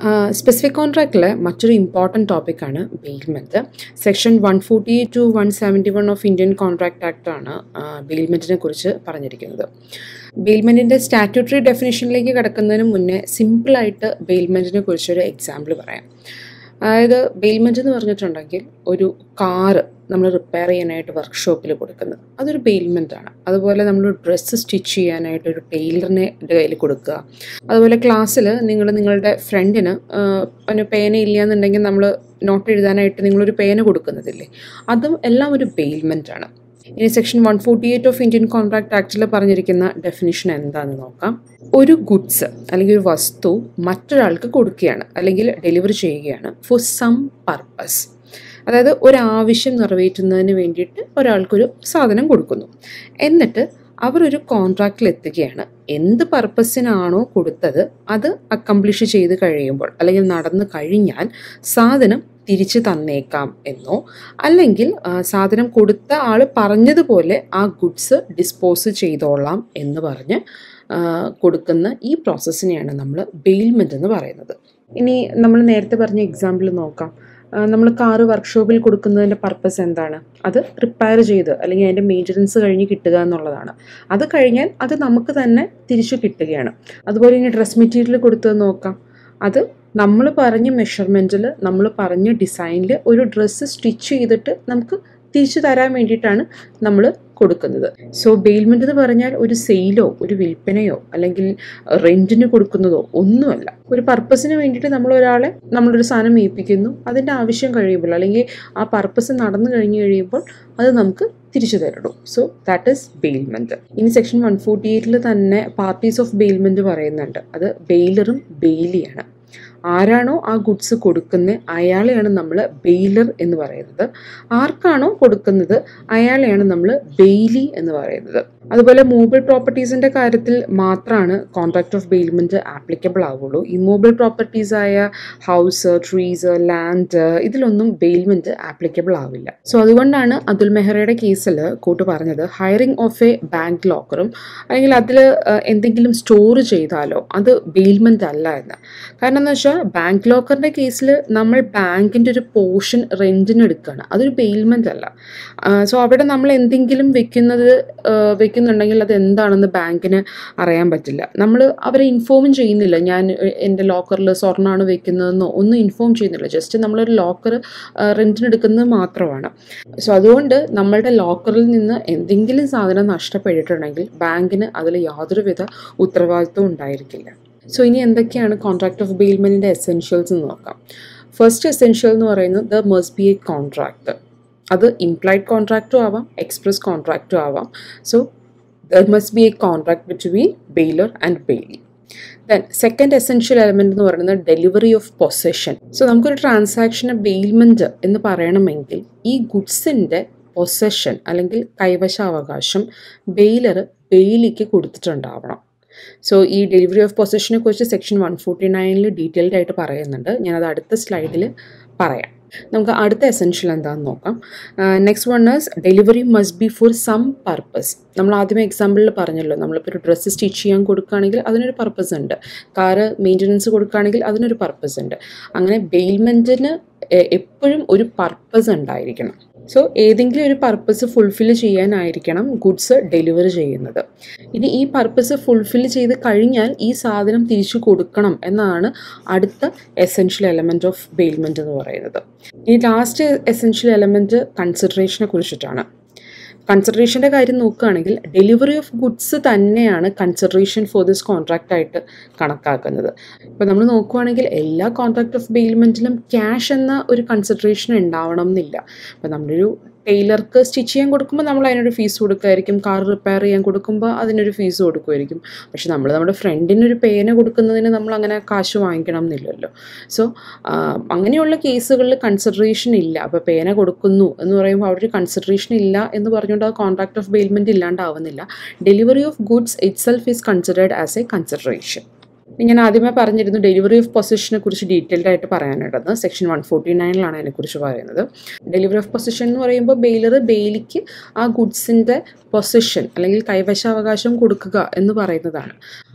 specific കോൺട്രാക്റ്റിലെ മറ്റൊരു important ടോപ്പിക്കാണ് bailment section one forty two one seventy one of Indian contract ആക്ടാണ് ബെയിൽമെൻറ്റിനെ കുറിച്ച് പറഞ്ഞിരിക്കുന്നത് ബെയിൽമെൻറ്റിൻ്റെ സ്റ്റാറ്റ്യൂട്ടറി ഡെഫിനേഷനിലേക്ക് കിടക്കുന്നതിന് മുന്നേ സിമ്പിളായിട്ട് ബെയിൽമെൻറ്റിനെ കുറിച്ചൊരു എക്സാമ്പിൾ പറയാം അതായത് ബെയിൽമെൻറ്റ് എന്ന് പറഞ്ഞിട്ടുണ്ടെങ്കിൽ ഒരു കാറ് നമ്മൾ റിപ്പയർ ചെയ്യാനായിട്ട് വർക്ക്ഷോപ്പിൽ കൊടുക്കുന്നത് അതൊരു ബെയിൽമെൻ്റ് ആണ് അതുപോലെ നമ്മൾ ഡ്രസ്സ് സ്റ്റിച്ച് ചെയ്യാനായിട്ട് ഒരു ടൈലറിനെ കയ്യിൽ കൊടുക്കുക അതുപോലെ ക്ലാസ്സിൽ നിങ്ങൾ നിങ്ങളുടെ ഫ്രണ്ടിന് പിന്നെ പേന ഇല്ല എന്നുണ്ടെങ്കിൽ നമ്മൾ നോട്ട് എഴുതാനായിട്ട് നിങ്ങളൊരു പേന കൊടുക്കുന്നതില്ലേ അതും എല്ലാം ഒരു ബെയിൽമെൻ്റ് ആണ് ഇനി section one forty eight of Indian contract ആക്ടിൽ പറഞ്ഞിരിക്കുന്ന ഡെഫിനിഷൻ എന്താണെന്ന് നോക്കാം ഒരു ഗുഡ്സ് അല്ലെങ്കിൽ ഒരു വസ്തു മറ്റൊരാൾക്ക് കൊടുക്കുകയാണ് അല്ലെങ്കിൽ ഡെലിവറി ചെയ്യുകയാണ് ഫോർ സം പർപ്പസ് അതായത് ഒരാവശ്യം നിറവേറ്റുന്നതിന് വേണ്ടിയിട്ട് ഒരാൾക്കൊരു സാധനം കൊടുക്കുന്നു എന്നിട്ട് അവർ ഒരു കോൺട്രാക്റ്റിൽ എത്തുകയാണ് എന്ത് പർപ്പസിനാണോ കൊടുത്തത് അത് അക്കംപ്ലിഷ് ചെയ്ത് കഴിയുമ്പോൾ അല്ലെങ്കിൽ നടന്നു കഴിഞ്ഞാൽ സാധനം തിരിച്ചു തന്നേക്കാം എന്നോ അല്ലെങ്കിൽ സാധനം കൊടുത്ത ആൾ പറഞ്ഞതുപോലെ ആ ഗുഡ്സ് ഡിസ്പോസ് ചെയ്തോളാം എന്ന് പറഞ്ഞ് കൊടുക്കുന്ന ഈ പ്രോസസ്സിനെയാണ് നമ്മൾ ബെയിൽമെൻ്റ് എന്ന് പറയുന്നത് ഇനി നമ്മൾ നേരത്തെ പറഞ്ഞ എക്സാമ്പിൾ നോക്കാം നമ്മൾ കാറ് വർക്ക്ഷോപ്പിൽ കൊടുക്കുന്നതിൻ്റെ പർപ്പസ് എന്താണ് അത് റിപ്പയർ ചെയ്ത് അല്ലെങ്കിൽ അതിൻ്റെ മെയിൻ്റനൻസ് കഴിഞ്ഞ് കിട്ടുക എന്നുള്ളതാണ് അത് കഴിഞ്ഞാൽ അത് നമുക്ക് തന്നെ തിരിച്ചു കിട്ടുകയാണ് അതുപോലെ ഇനി ഡ്രസ് മെറ്റീരിയൽ കൊടുത്തത് നോക്കാം അത് നമ്മൾ പറഞ്ഞ മെഷർമെൻറ്റിൽ നമ്മൾ പറഞ്ഞ ഡിസൈനിൽ ഒരു ഡ്രസ്സ് സ്റ്റിച്ച് ചെയ്തിട്ട് നമുക്ക് തിരിച്ചു തരാൻ വേണ്ടിയിട്ടാണ് നമ്മൾ കൊടുക്കുന്നത് സോ ബെയിൽമെൻ്റ് എന്ന് പറഞ്ഞാൽ ഒരു സെയിലോ ഒരു വിൽപ്പനയോ അല്ലെങ്കിൽ റെൻറ്റിന് കൊടുക്കുന്നതോ ഒന്നുമല്ല ഒരു പർപ്പസിന് വേണ്ടിയിട്ട് നമ്മൾ ഒരാളെ നമ്മളൊരു സാധനം ഏൽപ്പിക്കുന്നു അതിൻ്റെ ആവശ്യം കഴിയുമ്പോൾ അല്ലെങ്കിൽ ആ പർപ്പസ് നടന്നു കഴിഞ്ഞ് കഴിയുമ്പോൾ അത് നമുക്ക് തിരിച്ചു തരണു സോ ദാറ്റ് ഈസ് ബെയിൽമെൻറ്റ് ഇനി സെക്ഷൻ വൺ ഫോർട്ടി എയ്റ്റിൽ തന്നെ പാർട്ടീസ് ഓഫ് ബെയിൽമെൻറ്റ് പറയുന്നുണ്ട് അത് ബെയിലറും ബെയിലിയാണ് ആരാണോ ആ ഗുഡ്സ് കൊടുക്കുന്നത് അയാളെയാണ് നമ്മൾ ബെയിലർ എന്ന് പറയുന്നത് ആർക്കാണോ കൊടുക്കുന്നത് അയാളെയാണ് നമ്മൾ ബെയിലി എന്ന് പറയുന്നത് അതുപോലെ മൂബിൾ പ്രോപ്പർട്ടീസിൻ്റെ കാര്യത്തിൽ മാത്രമാണ് കോൺട്രാക്ട് ഓഫ് ബെയിൽമെൻറ്റ് ആപ്ലിക്കബിൾ ആവുള്ളൂ ഇമ്മൂബിൾ പ്രോപ്പർട്ടീസ് ആയ ഹൗസ് ട്രീസ് ലാൻഡ് ഇതിലൊന്നും ബെയിൽമെൻറ്റ് ആപ്ലിക്കബിൾ ആവില്ല സോ അതുകൊണ്ടാണ് അതുൽ മെഹ്റയുടെ കേസിൽ കൂട്ട് പറഞ്ഞത് ഹയറിംഗ് ഓഫ് എ ബാങ്ക് ലോക്കറും അല്ലെങ്കിൽ അതിൽ എന്തെങ്കിലും സ്റ്റോർ ചെയ്താലോ അത് ബെയിൽമെൻറ്റ് അല്ല എന്ന് കാരണം എന്ന് വെച്ചാൽ ബാങ്ക് ലോക്കറിൻ്റെ കേസിൽ നമ്മൾ ബാങ്കിൻ്റെ ഒരു പോർഷൻ റെൻറ്റിന് എടുക്കുകയാണ് അതൊരു ബെയിൽമെൻ്റ് അല്ല സോ അവിടെ നമ്മൾ എന്തെങ്കിലും വെക്കുന്നത് വെക്കുന്നുണ്ടെങ്കിൽ അത് എന്താണെന്ന് ബാങ്കിന് അറിയാൻ പറ്റില്ല നമ്മൾ അവരെ ഇൻഫോമും ചെയ്യുന്നില്ല ഞാൻ എൻ്റെ ലോക്കറിൽ സ്വർണ്ണമാണ് വെക്കുന്നതെന്നോ ഒന്നും ഇൻഫോം ചെയ്യുന്നില്ല ജസ്റ്റ് നമ്മളൊരു ലോക്കർ റെൻറ്റിന് എടുക്കുന്നത് മാത്രമാണ് സോ അതുകൊണ്ട് നമ്മളുടെ ലോക്കറിൽ നിന്ന് എന്തെങ്കിലും സാധനം നഷ്ടപ്പെട്ടിട്ടുണ്ടെങ്കിൽ ബാങ്കിന് അതിൽ യാതൊരുവിധ ഉത്തരവാദിത്വം ഉണ്ടായിരിക്കില്ല സോ ഇനി എന്തൊക്കെയാണ് കോൺട്രാക്ട് ഓഫ് ബെയിൽമെൻറ്റിൻ്റെ എസെൻഷ്യൽസ് എന്ന് നോക്കാം ഫസ്റ്റ് എസെൻഷ്യൽ എന്ന് പറയുന്നത് the must be a contract അത് ഇംപ്ലൈഡ് കോൺട്രാക്റ്റും ആവാം എക്സ്പ്രസ് കോൺട്രാക്റ്റും ആവാം so there must be a contract between bailor and bailee then second essential element എന്ന് പറയുന്നത് ഡെലിവറി ഓഫ് പൊസഷൻ സോ നമുക്കൊരു ട്രാൻസാക്ഷന് ബെയിൽമെൻറ്റ് എന്ന് പറയണമെങ്കിൽ ഈ ഗുഡ്സിൻ്റെ പൊസഷൻ അല്ലെങ്കിൽ കൈവശാവകാശം ബെയിലർ ബെയിലിക്ക് കൊടുത്തിട്ടുണ്ടാവണം സോ ഈ ഡെലിവറി ഓഫ് പൊസഷനെ കുറിച്ച് സെക്ഷൻ വൺ ഫോർട്ടി നയനിൽ ഡീറ്റെയിൽഡ് ആയിട്ട് പറയുന്നുണ്ട് ഞാനത് അടുത്ത സ്ലൈഡിൽ പറയാം നമുക്ക് അടുത്ത എസെൻഷ്യൽ എന്താണെന്ന് നോക്കാം next one is delivery must be for some purpose നമ്മൾ ആദ്യമേ എക്സാമ്പിളിൽ പറഞ്ഞല്ലോ നമ്മളിപ്പോൾ ഒരു ഡ്രസ്സ് സ്റ്റിച്ച് ചെയ്യാൻ കൊടുക്കുകയാണെങ്കിൽ അതിനൊരു പർപ്പസ് ഉണ്ട് കാറ് മെയിൻ്റനൻസ് കൊടുക്കുകയാണെങ്കിൽ അതിനൊരു പർപ്പസ് ഉണ്ട് അങ്ങനെ ബെയിൽമെൻറ്റിന് എപ്പോഴും ഒരു പർപ്പസ് ഉണ്ടായിരിക്കണം സോ ഏതെങ്കിലും ഒരു പർപ്പസ് ഫുൾഫിൽ ചെയ്യാനായിരിക്കണം ഗുഡ്സ് ഡെലിവർ ചെയ്യുന്നത് ഇനി ഈ പർപ്പസ് ഫുൾഫിൽ ചെയ്ത് കഴിഞ്ഞാൽ ഈ സാധനം തിരിച്ചു കൊടുക്കണം എന്നാണ് അടുത്ത എസെൻഷ്യൽ എലമെൻറ്റ് ഓഫ് ബെയിൽമെൻറ്റ് എന്ന് പറയുന്നത് ഇനി ലാസ്റ്റ് എസെൻഷ്യൽ എലമെൻറ്റ് കൺസിഡറേഷനെ കുറിച്ചിട്ടാണ് കൺസിഡറേഷൻ്റെ കാര്യം നോക്കുകയാണെങ്കിൽ ഡെലിവറി ഓഫ് ഗുഡ്സ് തന്നെയാണ് കൺസിഡറേഷൻ ഫോർ ദിസ് കോൺട്രാക്റ്റ് ആയിട്ട് കണക്കാക്കുന്നത് ഇപ്പോൾ നമ്മൾ നോക്കുകയാണെങ്കിൽ എല്ലാ കോൺട്രാക്ട് ഓഫ് ബെയിൽമെൻറ്റിലും ക്യാഷ് എന്ന ഒരു കൺസിഡറേഷൻ ഉണ്ടാവണം എന്നില്ല ഇപ്പോൾ നമ്മളൊരു ടൈലർക്ക് സ്റ്റിച്ച് ചെയ്യാൻ കൊടുക്കുമ്പോൾ നമ്മൾ അതിനൊരു ഫീസ് കൊടുക്കുമായിരിക്കും കാർ റിപ്പയർ ചെയ്യാൻ കൊടുക്കുമ്പോൾ അതിനൊരു ഫീസ് കൊടുക്കുമായിരിക്കും പക്ഷെ നമ്മൾ നമ്മുടെ ഫ്രണ്ടിനൊരു പേന കൊടുക്കുന്നതിന് നമ്മൾ അങ്ങനെ കാശ് വാങ്ങിക്കണം എന്നില്ലല്ലോ സോ അങ്ങനെയുള്ള കേസുകളിൽ കൺസിഡറേഷൻ ഇല്ല അപ്പോൾ പേന കൊടുക്കുന്നു എന്ന് പറയുമ്പോൾ അവിടെ ഒരു കൺസിഡറേഷൻ ഇല്ല എന്ന് പറഞ്ഞുകൊണ്ട് ആ കോൺട്രാക്ട് ഓഫ് ബെയിൽമെൻറ്റ് ഇല്ലാണ്ടാവുന്നില്ല delivery of goods itself is considered as a consideration ഞാൻ ആദ്യമേ പറഞ്ഞിരുന്നു ഡെലിവറി ഓഫ് പൊസിഷനെ കുറിച്ച് ഡീറ്റെയിൽഡ് ആയിട്ട് പറയാനുള്ളത് സെക്ഷൻ വൺ ഫോർട്ടി നയനിലാണ് അതിനെക്കുറിച്ച് പറയുന്നത് ഡെലിവറി ഓഫ് പൊസിഷൻ എന്ന് പറയുമ്പോൾ ബെയിലർ ബെയിലിക്ക് ആ ഗുഡ്സിൻ്റെ പൊസിഷൻ അല്ലെങ്കിൽ കൈവശാവകാശം കൊടുക്കുക എന്ന് പറയുന്നതാണ്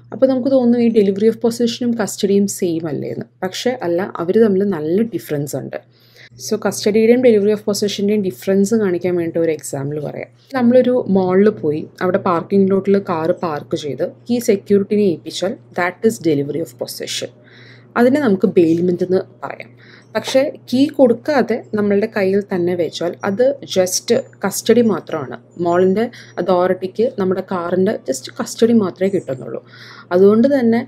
അപ്പോൾ നമുക്ക് തോന്നും ഈ ഡെലിവറി ഓഫ് പൊസിഷനും കസ്റ്റഡിയും സെയിം അല്ലേ എന്ന് പക്ഷേ അല്ല അവർ തമ്മിൽ നല്ല ഡിഫറൻസ് ഉണ്ട് സോ കസ്റ്റഡിയുടെയും ഡെലിവറി ഓഫ് പൊസിഷൻ്റെയും ഡിഫറൻസ് കാണിക്കാൻ വേണ്ടി ഒരു എക്സാമ്പിൾ പറയാം നമ്മളൊരു മാളിൽ പോയി അവിടെ പാർക്കിംഗ് ലോട്ടിൽ കാറ് പാർക്ക് ചെയ്ത് ഈ സെക്യൂരിറ്റിനെ ഏൽപ്പിച്ചാൽ that is delivery of position അതിനെ നമുക്ക് ബെയിൽമെൻ്റ് എന്ന് പറയാം പക്ഷേ കീ കൊടുക്കാതെ നമ്മളുടെ കയ്യിൽ തന്നെ വെച്ചാൽ അത് ജസ്റ്റ് കസ്റ്റഡി മാത്രമാണ് മോളിൻ്റെ അതോറിറ്റിക്ക് നമ്മുടെ കാറിൻ്റെ ജസ്റ്റ് കസ്റ്റഡി മാത്രമേ കിട്ടുന്നുള്ളൂ അതുകൊണ്ട് തന്നെ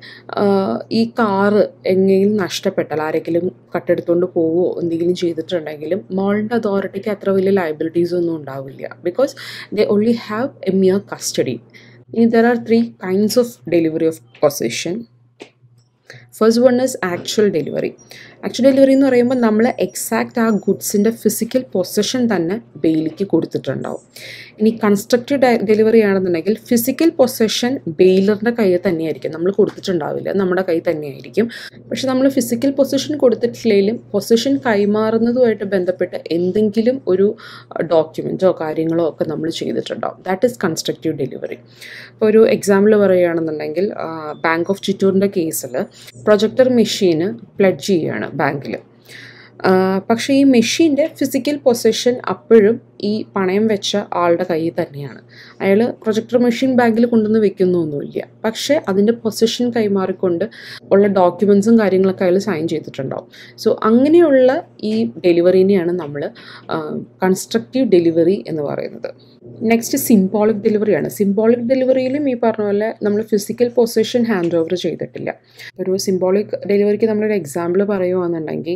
ഈ കാറ് എങ്ങനെയും നഷ്ടപ്പെട്ടാൽ ആരെങ്കിലും കട്ടെടുത്തുകൊണ്ട് പോവുമോ എന്തെങ്കിലും ചെയ്തിട്ടുണ്ടെങ്കിലും മോളിൻ്റെ അതോറിറ്റിക്ക് അത്ര വലിയ ലയബിലിറ്റീസ് ഒന്നും ഉണ്ടാവില്ല because they only have a mere custody ഇനി there are three kinds of delivery of position first one is actual delivery actual delivery എന്ന് പറയുമ്പോൾ നമ്മൾ എക്സാക്റ്റ് ആ ഗുഡ്സിൻ്റെ ഫിസിക്കൽ പൊസഷൻ തന്നെ ബെയിലിക്ക് കൊടുത്തിട്ടുണ്ടാവും ഇനി കൺസ്ട്രക്റ്റീവ് ഡെലിവറി ആണെന്നുണ്ടെങ്കിൽ ഫിസിക്കൽ പൊസഷൻ ബെയിലറിൻ്റെ കയ്യിൽ തന്നെയായിരിക്കും നമ്മൾ കൊടുത്തിട്ടുണ്ടാവില്ല നമ്മുടെ കയ്യിൽ തന്നെയായിരിക്കും പക്ഷെ നമ്മൾ ഫിസിക്കൽ പൊസിഷൻ കൊടുത്തിട്ടില്ലെങ്കിലും പൊസിഷൻ കൈമാറുന്നതുമായിട്ട് ബന്ധപ്പെട്ട് എന്തെങ്കിലും ഒരു ഡോക്യുമെൻറ്റോ കാര്യങ്ങളോ ഒക്കെ നമ്മൾ ചെയ്തിട്ടുണ്ടാവും ദാറ്റ് ഈസ് കൺസ്ട്രക്റ്റീവ് ഡെലിവറി ഇപ്പോൾ ഒരു എക്സാമ്പിൾ പറയുകയാണെന്നുണ്ടെങ്കിൽ ബാങ്ക് ഓഫ് ചിറ്റൂറിൻ്റെ കേസിൽ പ്രൊജക്ടർ മെഷീന് പ്ലഡ്ജ് ചെയ്യുകയാണ് ബാങ്കിൽ പക്ഷേ ഈ മെഷീൻ്റെ ഫിസിക്കൽ പൊസിഷൻ അപ്പോഴും ഈ പണയം വെച്ച ആളുടെ കയ്യിൽ തന്നെയാണ് അയാൾ പ്രൊജക്ടർ മെഷീൻ ബാങ്കിൽ കൊണ്ടുവന്ന് വെക്കുന്നൊന്നുമില്ല പക്ഷേ അതിൻ്റെ പൊസിഷൻ കൈമാറിക്കൊണ്ട് ഉള്ള ഡോക്യുമെൻസും കാര്യങ്ങളൊക്കെ അയാൾ സൈൻ ചെയ്തിട്ടുണ്ടാവും സോ അങ്ങനെയുള്ള ഈ ഡെലിവറിനെയാണ് നമ്മൾ കൺസ്ട്രക്റ്റീവ് ഡെലിവറി എന്ന് പറയുന്നത് നെക്സ്റ്റ് സിംബോളിക് ഡെലിവറിയാണ് സിംബോളിക് ഡെലിവറിയിലും ഈ പറഞ്ഞ പോലെ നമ്മൾ ഫിസിക്കൽ പൊസിഷൻ ഹാൻഡ് ഓവർ ചെയ്തിട്ടില്ല ഒരു സിംബോളിക് ഡെലിവറിക്ക് നമ്മളൊരു എക്സാമ്പിൾ പറയുകയാണെന്നുണ്ടെങ്കിൽ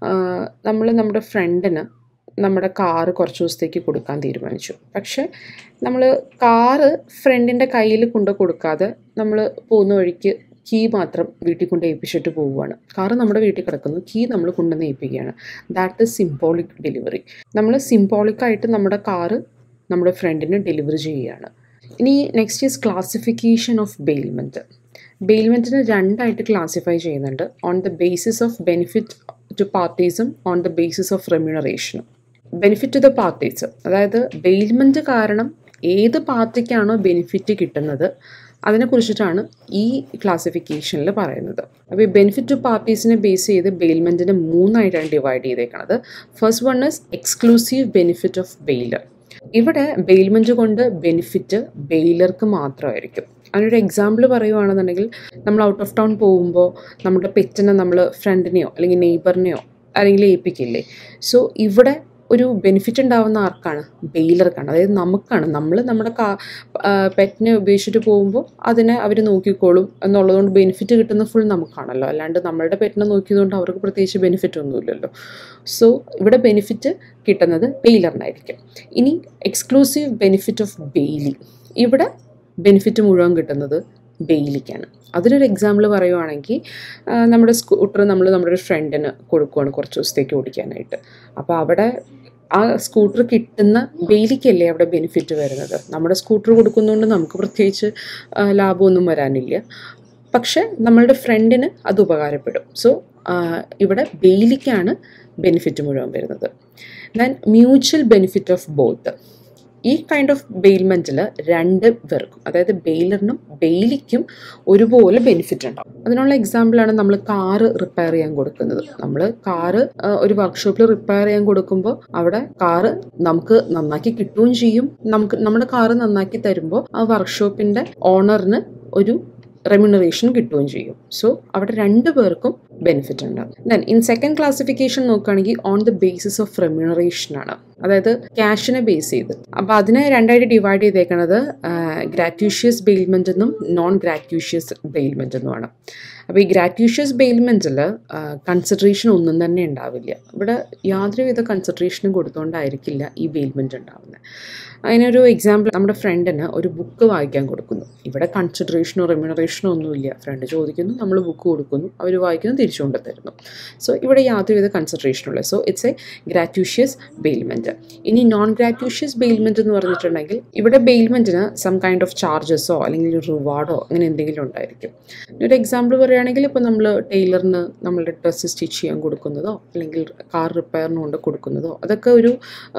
നമ്മൾ നമ്മുടെ ഫ്രണ്ടിന് നമ്മുടെ കാറ് കുറച്ച് ദിവസത്തേക്ക് കൊടുക്കാൻ തീരുമാനിച്ചു പക്ഷേ നമ്മൾ കാറ് ഫ്രണ്ടിൻ്റെ കയ്യിൽ കൊണ്ട് കൊടുക്കാതെ നമ്മൾ പോകുന്ന വഴിക്ക് കീ മാത്രം വീട്ടിൽ കൊണ്ട് ഏൽപ്പിച്ചിട്ട് പോവുകയാണ് കാറ് നമ്മുടെ വീട്ടിൽ കിടക്കുന്നു കീ നമ്മൾ കൊണ്ടുവന്ന് ഏൽപ്പിക്കുകയാണ് ദാറ്റ് ഇസ് സിംബോളിക് ഡെലിവറി നമ്മൾ സിംബോളിക്കായിട്ട് നമ്മുടെ കാറ് നമ്മുടെ ഫ്രണ്ടിന് ഡെലിവറി ചെയ്യുകയാണ് ഇനി next is classification of bailment ബെയിൽമെൻറ്റിന് രണ്ടായിട്ട് ക്ലാസിഫൈ ചെയ്യുന്നുണ്ട് on the basis of benefit to പാർട്ടീസും ഓൺ ദ ബേസിസ് ഓഫ് റെമ്യൂണറേഷനും ബെനിഫിറ്റ് ടു ദ പാർട്ടീസ് അതായത് ബെയിൽമെൻറ്റ് കാരണം ഏത് പാർട്ടിക്കാണോ ബെനിഫിറ്റ് കിട്ടുന്നത് അതിനെക്കുറിച്ചിട്ടാണ് ഈ ക്ലാസിഫിക്കേഷനിൽ പറയുന്നത് അപ്പോൾ ഈ ബെനിഫിറ്റ് ടു പാർട്ടീസിനെ ബേസ് ചെയ്ത് ബെയിൽമെൻറ്റിനെ മൂന്നായിട്ടാണ് ഡിവൈഡ് ചെയ്തേക്കുന്നത് first one is exclusive benefit of bailor ഇവിടെ ബെയിൽമെൻറ്റ് കൊണ്ട് ബെനിഫിറ്റ് ബെയിലർക്ക് മാത്രമായിരിക്കും അതിനൊരു എക്സാമ്പിൾ പറയുവാണെന്നുണ്ടെങ്കിൽ നമ്മൾ ഔട്ട് ഓഫ് ടൗൺ പോകുമ്പോൾ നമ്മുടെ പെറ്റിനെ നമ്മൾ ഫ്രണ്ടിനെയോ അല്ലെങ്കിൽ നെയ്ബറിനെയോ അല്ലെങ്കിൽ ഏൽപ്പിക്കില്ലേ സോ ഇവിടെ ഒരു ബെനിഫിറ്റ് ഉണ്ടാവുന്ന ആർക്കാണ് ബെയിലർക്കാണ് അതായത് നമുക്കാണ് നമ്മൾ നമ്മുടെ കാ പെറ്റിനെ ഉപയോഗിച്ചിട്ട് പോകുമ്പോൾ അതിനെ അവർ നോക്കിക്കോളും എന്നുള്ളതുകൊണ്ട് ബെനിഫിറ്റ് കിട്ടുന്ന ഫുൾ നമുക്കാണല്ലോ അല്ലാണ്ട് നമ്മളുടെ പെറ്റിനെ നോക്കിയതുകൊണ്ട് അവർക്ക് പ്രത്യേകിച്ച് ബെനിഫിറ്റ് ഒന്നുമില്ലല്ലോ സോ ഇവിടെ ബെനിഫിറ്റ് കിട്ടുന്നത് ബെയിലറിനായിരിക്കും ഇനി എക്സ്ക്ലൂസീവ് ബെനിഫിറ്റ് ഓഫ് ബെയിലി ഇവിടെ ബെനിഫിറ്റ് മുഴുവൻ കിട്ടുന്നത് ബെയിലിക്കാണ് അതിനൊരു എക്സാമ്പിൾ പറയുവാണെങ്കിൽ നമ്മുടെ സ്കൂട്ടർ നമ്മൾ നമ്മുടെ ഒരു ഫ്രണ്ടിന് കൊടുക്കുവാണ് കുറച്ച് ദിവസത്തേക്ക് ഓടിക്കാനായിട്ട് അപ്പോൾ അവിടെ ആ സ്കൂട്ടർ കിട്ടുന്ന ബെയിലിക്കല്ലേ അവിടെ ബെനിഫിറ്റ് വരുന്നത് നമ്മുടെ സ്കൂട്ടർ കൊടുക്കുന്നതുകൊണ്ട് നമുക്ക് പ്രത്യേകിച്ച് ലാഭമൊന്നും വരാനില്ല പക്ഷെ നമ്മളുടെ ഫ്രണ്ടിന് അത് ഉപകാരപ്പെടും സോ ഇവിടെ ബെയിലിക്കാണ് ബെനിഫിറ്റ് മുഴുവൻ വരുന്നത് then mutual benefit of both ഈ കൈൻഡ് ഓഫ് ബെയിൽമെൻറ്റിൽ രണ്ട് പേർക്കും അതായത് ബെയിലറിനും ബെയിലിക്കും ഒരുപോലെ ബെനിഫിറ്റ് ഉണ്ടാവും അതിനുള്ള എക്സാമ്പിളാണ് നമ്മൾ കാറ് റിപ്പയർ ചെയ്യാൻ കൊടുക്കുന്നത് നമ്മൾ കാറ് ഒരു വർക്ക്ഷോപ്പിൽ റിപ്പയർ ചെയ്യാൻ കൊടുക്കുമ്പോൾ അവിടെ കാറ് നമുക്ക് നന്നാക്കി കിട്ടുകയും ചെയ്യും നമുക്ക് നമ്മുടെ കാറ് നന്നാക്കി തരുമ്പോൾ ആ വർക്ക്ഷോപ്പിൻ്റെ ഓണറിന് ഒരു റെമ്യൂണറേഷൻ കിട്ടുകയും ചെയ്യും സോ അവിടെ രണ്ട് പേർക്കും ബെനിഫിറ്റ് ഉണ്ട് ദെൻ ഇൻ സെക്കൻഡ് ക്ലാസിഫിക്കേഷൻ നോക്കുകയാണെങ്കിൽ on the basis of remuneration ആണ് അതായത് ക്യാഷിനെ ബേസ് ചെയ്ത് അപ്പോൾ അതിനെ രണ്ടായിട്ട് ഡിവൈഡ് ചെയ്തേക്കുന്നത് ഗ്രാറ്റ്യൂഷ്യസ് ബെയിൽമെൻ്റ് എന്നും നോൺ ഗ്രാറ്റ്യൂഷ്യസ് ബെയിൽമെൻ്റ് എന്നുമാണ് അപ്പോൾ ഈ ഗ്രാറ്റ്യൂഷ്യസ് ബെയിൽമെൻറ്റിൽ കൺസിഡറേഷൻ ഒന്നും തന്നെ ഉണ്ടാവില്ല ഇവിടെ യാതൊരുവിധ കൺസിഡറേഷനും കൊടുത്തുകൊണ്ടായിരിക്കില്ല ഈ ബെയിൽമെൻറ്റ് ഉണ്ടാവുന്നത് അതിനൊരു എക്സാമ്പിൾ നമ്മുടെ ഫ്രണ്ടിന് ഒരു ബുക്ക് വായിക്കാൻ കൊടുക്കുന്നു ഇവിടെ കൺസിഡറേഷനോ റെമ്യൂണറേഷനോ ഒന്നുമില്ല ഫ്രണ്ട് ചോദിക്കുന്നു നമ്മൾ ബുക്ക് കൊടുക്കുന്നു അവർ വായിക്കുന്നു തിരിച്ചു കൊണ്ട് തരുന്നു സോ ഇവിടെ യാതൊരുവിധ കൺസിഡറേഷനും ഇല്ല so it's a gratuitous bailment ഇനി നോൺ ഗ്രാറ്റ്യൂഷ്യസ് ബെയിൽമെൻറ്റ് എന്ന് പറഞ്ഞിട്ടുണ്ടെങ്കിൽ ഇവിടെ ബെയിൽമെൻറ്റിന് സം കൈൻഡ് ഓഫ് ചാർജസോ അല്ലെങ്കിൽ റിവാർഡോ അങ്ങനെ എന്തെങ്കിലും ഉണ്ടായിരിക്കും ഒരു എക്സാമ്പിൾ പറയുകയാണെങ്കിൽ ഇപ്പോൾ നമ്മൾ ടൈലറിന് നമ്മളുടെ ഡ്രസ്സ് സ്റ്റിച്ച് ചെയ്യാൻ കൊടുക്കുന്നതോ അല്ലെങ്കിൽ കാർ റിപ്പയറിന് കൊണ്ട് കൊടുക്കുന്നതോ അതൊക്കെ ഒരു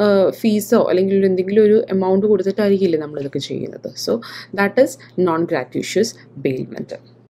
ഫീസോ അല്ലെങ്കിൽ എന്തെങ്കിലും ഒരു എമൗണ്ട് കൊടുത്തിട്ടായിരിക്കില്ലേ നമ്മളിതൊക്കെ ചെയ്യുന്നത് so that is non gratuitous bailment